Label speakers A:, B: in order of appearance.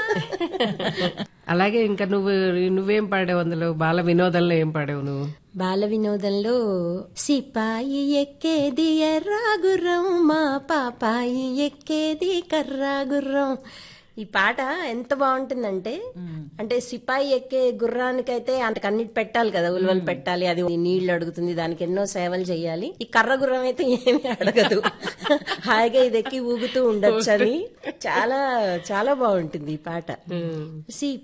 A: అలాగే ఇంకా నువ్వు నువ్వేం పాడావు అందులో బాల వినోదంలో ఏం పాడావు నువ్వు
B: బాల వినోదంలో సిపాయి ఎక్కేది ఎర్రాగుర్రం మా పాపాయి ఎక్కేది కర్రాగుర్రం ఈ పాట ఎంత బాగుంటుందంటే అంటే సిపాయి ఎక్కే గుర్రానికైతే అంతకన్నిటి పెట్టాలి కదా ఉలువలు పెట్టాలి అది నీళ్లు అడుగుతుంది దానికి ఎన్నో సేవలు చేయాలి ఈ కర్ర గుర్రం అయితే ఏమీ అడగదు హాయిగా ఇది ఎక్కి ఊగుతూ ఉండొచ్చని చాలా చాలా బాగుంటుంది ఈ పాట సి